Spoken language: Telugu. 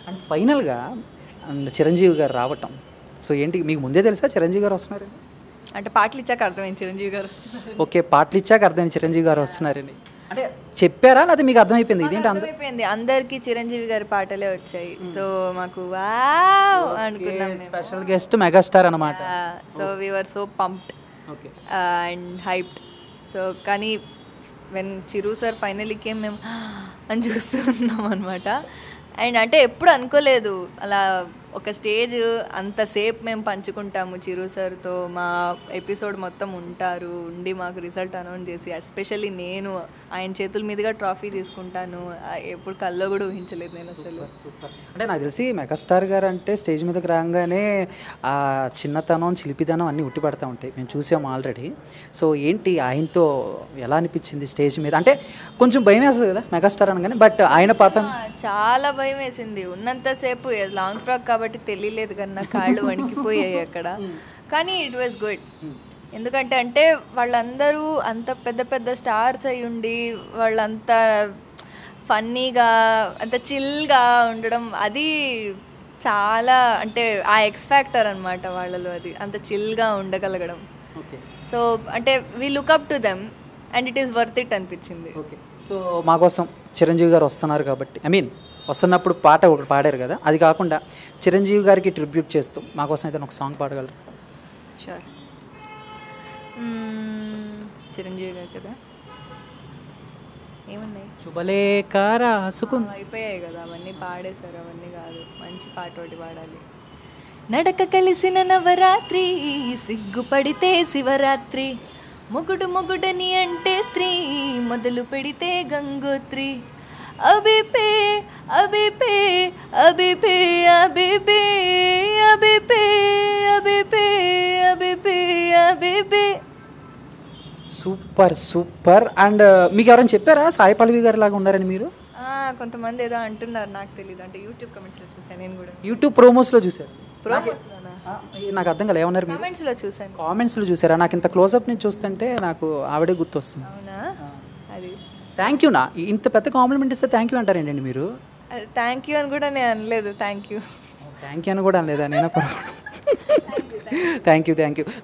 అండ్ ఫైనల్గా అండ్ చిరంజీవి గారు రావటం సో ఏంటి మీకు ముందే తెలుసా చిరంజీవి గారు వస్తున్నారని అంటే పాటలు ఇచ్చాక అర్థమైంది చిరంజీవి గారు వస్తున్నారు ఓకే పాటలు ఇచ్చాక అర్థమైంది చిరంజీవి గారు వస్తున్నారని అంటే చెప్పారా లేకపోతే మీకు అర్థమైపోయింది ఇదేంటి అంద అర్థమైపోయింది అందరికి చిరంజీవి గారి పాటలే వచ్చాయి సో మాకు వావ్ అనుకున్నాం మేము స్పెషల్ గెస్ట్ మెగాస్టార్ అనమాట so we are so pumped okay and hyped so కానీ when Chiru sir final came మేము అని చూస్తున్నాం అనమాట అండ్ అంటే ఎప్పుడు అనుకోలేదు అలా ఒక స్టేజ్ అంతసేపు మేము పంచుకుంటాము చిరు సార్తో మా ఎపిసోడ్ మొత్తం ఉంటారు ఉండి మాకు రిజల్ట్ అనౌన్స్ చేసి ఎస్పెషల్లీ నేను ఆయన చేతుల మీదుగా ట్రాఫీ తీసుకుంటాను ఆ, ఎప్పుడు కల్లో కూడా ఊహించలేదు నేను అసలు సూపర్ అంటే నాకు తెలిసి మెగాస్టార్ గారు అంటే స్టేజ్ మీదకి రాగానే ఆ చిన్నతనం చిలిపిదనం అన్నీ ఉట్టి పడతా ఉంటాయి మేము చూసాము ఆల్రెడీ సో ఏంటి ఆయనతో ఎలా అనిపించింది స్టేజ్ మీద అంటే కొంచెం భయం వేస్తుంది కదా మెగాస్టార్ అనగానే బట్ ఆయన పర్ఫార్మ్ ఆ, చాలా భయం వేసింది ఉన్నంతసేపు లాంగ్ ఫ్రాక్ కాబట్టి తెలియలేదు కన్నా కాళ్ళు వణికిపోయాయి అక్కడ కానీ ఇట్ వాజ్ గుడ్ ఎందుకంటే అంటే వాళ్ళందరూ అంత పెద్ద పెద్ద స్టార్స్ అయి ఉండి వాళ్ళంతా ఫన్నీగా అంత చిల్గా ఉండడం అది చాలా అంటే ఆ ఎక్స్ ఫ్యాక్టర్ అనమాట వాళ్ళలో అది అంత చిల్గా ఉండగలగడం ఓకే సో అంటే we look up to them and it is worth it అనిపించింది ఓకే సో మా కోసం చిరంజీవి గారు వస్తున్నారు కాబట్టి ఐ మీన్ వస్తున్నప్పుడు పాట ఒకటి పాడారు కదా అది కాకుండా చిరంజీవి గారికి ట్రిబ్యూట్ చేస్తూ మా కోసం అయితే ఒక సాంగ్ పాడగలరు షూర్ చిరంజీవి గారు కదా ఏమున్నాయి శుభలేఖ రాసుకు అయిపోయాయి కదా అవన్నీ పాడేశారు అవన్నీ కాదు మంచి పాట ఒకటి పాడాలి నడక కలిసిన నవరాత్రి సిగ్గుపడితే శివరాత్రి మొగుడు మొగుడని అంటే స్త్రీ మొదలు పెడితే గంగోత్రి అబిపే అబిపే అబిపే అబిపే అబిపే అబిపే అబిపే అబిపే సూపర్ సూపర్ అండ్ మీకు ఎవరైనా చెప్పారా సాయి పల్లవి గారి లాగా ఉన్నారని మీరు ఆ, కొంతమంది ఏదో అంటున్నారు నాకు తెలియదు అంటే యూట్యూబ్ కమెంట్స్లో చూసాను నేను కూడా యూట్యూబ్ ప్రోమోస్లో చూశారు ప్రోమోస్లోనా ఆ, నాకు అర్థం కాలే ఏమన్నారు మీరు కమెంట్స్లో చూసాను కామెంట్స్లో చూసారా నాకు ఇంత క్లోజప్ నుంచి చూస్తుంటే నాకు ఆవిడే గుర్తొస్తుంది అవునా అది థ్యాంక్ యూ నా ఇంత పెద్ద కాంప్లిమెంట్ ఇస్తే థ్యాంక్ యూ అంటారేంటండి మీరు థ్యాంక్ యూ అని కూడా నేను అనలేదు థ్యాంక్ యూ థ్యాంక్ యూ అని కూడా అనలేదా నేను థ్యాంక్ యూ థ్యాంక్ యూ